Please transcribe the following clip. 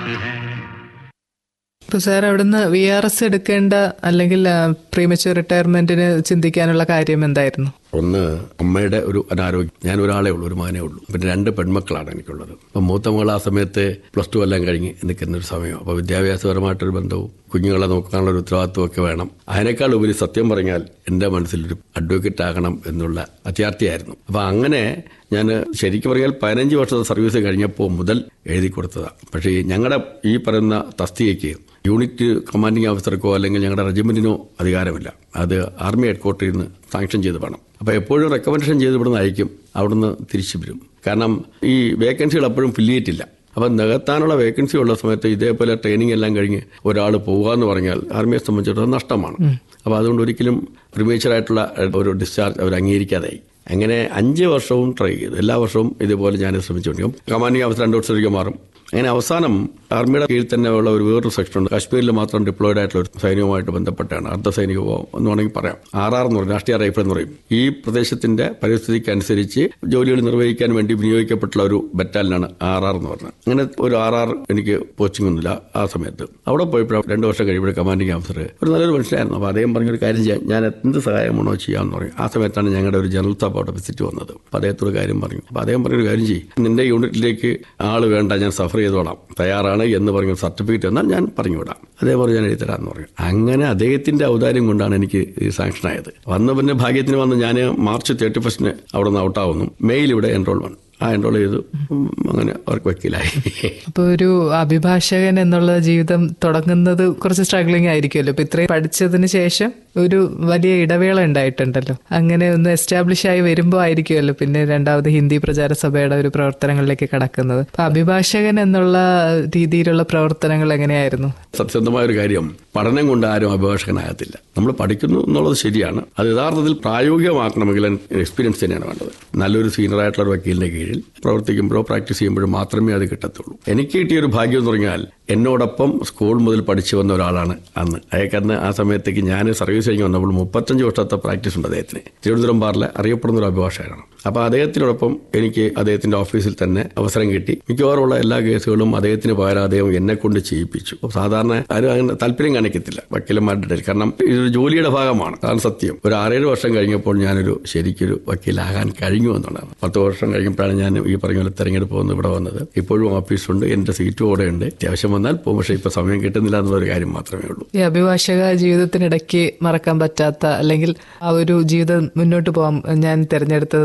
है ഇപ്പൊ സാർ അവിടുന്ന് വി ആർ എസ് എടുക്കേണ്ട അല്ലെങ്കിൽ പ്രീമച്വർ റിട്ടയർമെന്റിന് ചിന്തിക്കാനുള്ള കാര്യം എന്തായിരുന്നു ഒന്ന് അമ്മയുടെ ഒരു അനാരോഗ്യം ഞാൻ ഒരാളേ ഉള്ളൂ ഒരു മകനേ ഉള്ളൂ പിന്നെ രണ്ട് പെൺമക്കളാണ് എനിക്കുള്ളത് അപ്പം മൂത്ത മകൾ ആ സമയത്ത് പ്ലസ് ടു എല്ലാം കഴിഞ്ഞ് നിൽക്കുന്ന ഒരു സമയം അപ്പോൾ വിദ്യാഭ്യാസപരമായിട്ടൊരു ബന്ധവും കുഞ്ഞുങ്ങളെ നോക്കാനുള്ള ഒരു ഉത്തരവാദിത്വം ഒക്കെ വേണം അതിനേക്കാൾ ഉപരി സത്യം പറഞ്ഞാൽ എൻ്റെ മനസ്സിലൊരു അഡ്വക്കേറ്റ് ആകണം എന്നുള്ള അത്യാർത്ഥിയായിരുന്നു അപ്പോൾ അങ്ങനെ ഞാൻ ശരിക്കും പറഞ്ഞാൽ പതിനഞ്ച് വർഷത്തെ സർവീസ് കഴിഞ്ഞപ്പോൾ മുതൽ എഴുതി കൊടുത്തതാണ് പക്ഷേ ഈ ഞങ്ങളുടെ ഈ പറയുന്ന തസ്തികയ്ക്ക് യൂണിറ്റ് കമാൻഡിംഗ് ഓഫീസർക്കോ അല്ലെങ്കിൽ ഞങ്ങളുടെ റെജിമെന്റിനോ അധികാരമില്ല അത് ആർമി ഹെഡ്ക്വാർട്ടറിൽ നിന്ന് സാങ്ഷൻ ചെയ്ത് വേണം അപ്പോൾ എപ്പോഴും റെക്കമെൻഡേഷൻ ചെയ്ത് ഇവിടുന്ന് അയക്കും അവിടുന്ന് തിരിച്ചു വരും കാരണം ഈ വേക്കൻസികൾ എപ്പോഴും ഫില്ലിയേറ്റില്ല അപ്പം നികത്താനുള്ള വേക്കൻസി ഉള്ള സമയത്ത് ഇതേപോലെ ട്രെയിനിങ് എല്ലാം കഴിഞ്ഞ് ഒരാൾ പോകുക എന്ന് പറഞ്ഞാൽ ആർമിയെ സംബന്ധിച്ചിടത്തോളം നഷ്ടമാണ് അപ്പോൾ അതുകൊണ്ട് ഒരിക്കലും പ്രിമേച്ചറായിട്ടുള്ള ഒരു ഡിസ്ചാർജ് അവർ അംഗീകരിക്കാതായി അങ്ങനെ അഞ്ച് വർഷവും ട്രൈ ചെയ്തു എല്ലാ വർഷവും ഇതുപോലെ ഞാൻ ശ്രമിച്ചുകൊണ്ടിരിക്കും കമാൻഡിംഗ് ഓഫീസർ രണ്ട് വർഷത്തേക്ക് മാറും അങ്ങനെ അവസാനം ആർമിയുടെ കീഴിൽ തന്നെ ഉള്ള ഒരു വേറൊരു സെക്ഷൻ ഉണ്ട് കാശ്മീരിൽ മാത്രം ഡിപ്ലോയിഡ് ആയിട്ടുള്ള ഒരു സൈന്യവുമായിട്ട് ബന്ധപ്പെട്ടാണ് അർദ്ധ സൈനിക വിഭാഗം എന്ന് വേണമെങ്കിൽ പറയാം ആർ ആർ എന്ന് പറയും രാഷ്ട്രീയ റൈഫിൾ എന്ന് പറയും ഈ പ്രദേശത്തിന്റെ പരിസ്ഥിതിക്ക് അനുസരിച്ച് ജോലികൾ നിർവഹിക്കാൻ വേണ്ടി വിനിയോഗിക്കപ്പെട്ടുള്ള ഒരു ബറ്റാലിനാണ് ആർ ആർ എന്ന് പറഞ്ഞത് അങ്ങനെ ഒരു ആർ ആർ എനിക്ക് കോച്ചിങ് ഒന്നുമില്ല ആ സമയത്ത് അവിടെ പോയപ്പോൾ രണ്ട് വർഷം കഴിയുമ്പോൾ കമാൻഡിംഗ് ഓഫീസർ ഒരു നല്ലൊരു മനുഷ്യനായിരുന്നു അപ്പോൾ അദ്ദേഹം പറഞ്ഞൊരു കാര്യം ചെയ്യാം ഞാൻ എന്ത് സഹായമാണോ ചെയ്യാമെന്ന് പറയും ആ സമയത്താണ് ഞങ്ങളുടെ ഒരു ജനറൽ സഭ അവിടെ വിസിറ്റ് വന്നത് അപ്പോൾ അദ്ദേഹത്തോട് കാര്യം പറഞ്ഞു അപ്പോൾ അദ്ദേഹം പറഞ്ഞൊരു കാര്യം ചെയ്യും നിന്റെ യൂണിറ്റിലേക്ക് ആൾ വേണ്ട ഞാൻ സഫർ ചെയ്തോളാം തയ്യാറാണ് എന്ന് പറഞ്ഞ സർട്ടിഫിക്കറ്റ് എന്നാൽ ഞാൻ പറഞ്ഞു വിടാം അതേപോലെ ഞാൻ എഴുതി തരാമെന്ന് പറഞ്ഞു അങ്ങനെ അദ്ദേഹത്തിന്റെ ഔദാര്യം കൊണ്ടാണ് എനിക്ക് ഈ സാങ്ഷൻ ആയത് വന്ന പിന്നെ ഭാഗ്യത്തിന് വന്ന് ഞാൻ മാർച്ച് തേർട്ടി ഫസ്റ്റിന് അവിടെ നിന്ന് ഔട്ടാവുന്നു മെയിൽ ഇവിടെ എൻറോൾമെന്റ് ആ എൻറോൾ ചെയ്തു ഉം, അങ്ങനെ അവർക്ക് വക്കീലായി അപ്പൊ ഒരു അഭിഭാഷകൻ എന്നുള്ള ജീവിതം തുടങ്ങുന്നത് കുറച്ച് സ്ട്രഗ്ലിംഗ് ആയിരിക്കുമല്ലോ ഇപ്പൊ ഇത്രയും പഠിച്ചതിന് ശേഷം ഒരു വലിയ ഇടവേള ഉണ്ടായിട്ടുണ്ടല്ലോ അങ്ങനെ ഒന്ന് എസ്റ്റാബ്ലിഷ് ആയി വരുമ്പോൾ ആയിരിക്കുമല്ലോ പിന്നെ രണ്ടാമത് ഹിന്ദി പ്രചാര സഭയുടെ ഒരു പ്രവർത്തനങ്ങളിലേക്ക് കടക്കുന്നത് അപ്പൊ അഭിഭാഷകൻ എന്നുള്ള രീതിയിലുള്ള പ്രവർത്തനങ്ങൾ എങ്ങനെയായിരുന്നു സത്യസന്ധമായ ഒരു കാര്യം പഠനം കൊണ്ട് ആരും അഭിഭാഷകനാകത്തില്ല നമ്മൾ പഠിക്കുന്നു എന്നുള്ളത് ശരിയാണ് അത് യഥാർത്ഥത്തിൽ പ്രായോഗികമാക്കണമെങ്കിൽ എക്സ്പീരിയൻസ് തന്നെയാണ് വേണ്ടത് നല്ലൊരു സീനിയർ ആയിട്ടുള്ള ഒരു വക്കീലിന്റെ കീഴിൽ പ്രവർത്തിക്കുമ്പോഴോ പ്രാക്ടീസ് ചെയ്യുമ്പോഴോ മാത്രമേ അത് കിട്ടത്തുള്ളൂ എനിക്ക് കിട്ടിയ ഒരു ഭാഗ്യം എന്ന് പറഞ്ഞാൽ എന്നോടൊപ്പം സ്കൂൾ മുതൽ പഠിച്ചു വന്ന ഒരാളാണ് അന്ന് അയാൾക്കന്ന് ആ സമയത്തേക്ക് ഞാൻ സർവീസ് കഴിഞ്ഞ് വന്നപ്പോൾ മുപ്പത്തഞ്ച് വർഷത്തെ പ്രാക്ടീസ് ഉണ്ട് അദ്ദേഹത്തിന് തിരുവനന്തപുരം ബാറിലെ അറിയപ്പെടുന്ന ഒരു അഭിഭാഷകനാണ് അപ്പോൾ അദ്ദേഹത്തിനോടൊപ്പം എനിക്ക് അദ്ദേഹത്തിന്റെ ഓഫീസിൽ തന്നെ അവസരം കിട്ടി മിക്കവാറുമുള്ള എല്ലാ കേസുകളും അദ്ദേഹത്തിന് പകരം അദ്ദേഹം എന്നെ കൊണ്ട് ചെയ്യിപ്പിച്ചു അപ്പോൾ സാധാരണ ആരും അങ്ങനെ താല്പര്യം കാണിക്കത്തില്ല വക്കീലന്മാരുടെ ഇടയിൽ കാരണം ഇതൊരു ജോലിയുടെ ഭാഗമാണ് അതാണ് സത്യം ഒരു ആറേഴ് വർഷം കഴിഞ്ഞപ്പോൾ ഞാനൊരു ശരിക്കൊരു വക്കീലാകാൻ കഴിഞ്ഞു എന്നുള്ളതാണ് പത്ത് വർഷം കഴിഞ്ഞപ്പോഴാണ് ഞാൻ ഈ പറഞ്ഞ പോലെ തെരഞ്ഞെടുപ്പ് വന്ന് ഇവിടെ വന്നത് ഇപ്പോഴും ഓഫീസുണ്ട് എന്റെ സീറ്റും അവിടെ ഉണ്ട് അത്യാവശ്യം വന്നാൽ പോകും പക്ഷേ ഇപ്പൊ സമയം കിട്ടുന്നില്ല എന്നുള്ള കാര്യം മാത്രമേ ഉള്ളൂ ഈ അഭിഭാഷക ജീവിതത്തിനിടയ്ക്ക് മറക്കാൻ പറ്റാത്ത അല്ലെങ്കിൽ ആ ഒരു ജീവിതം മുന്നോട്ട് പോകാൻ ഞാൻ തിരഞ്ഞെടുത്തത്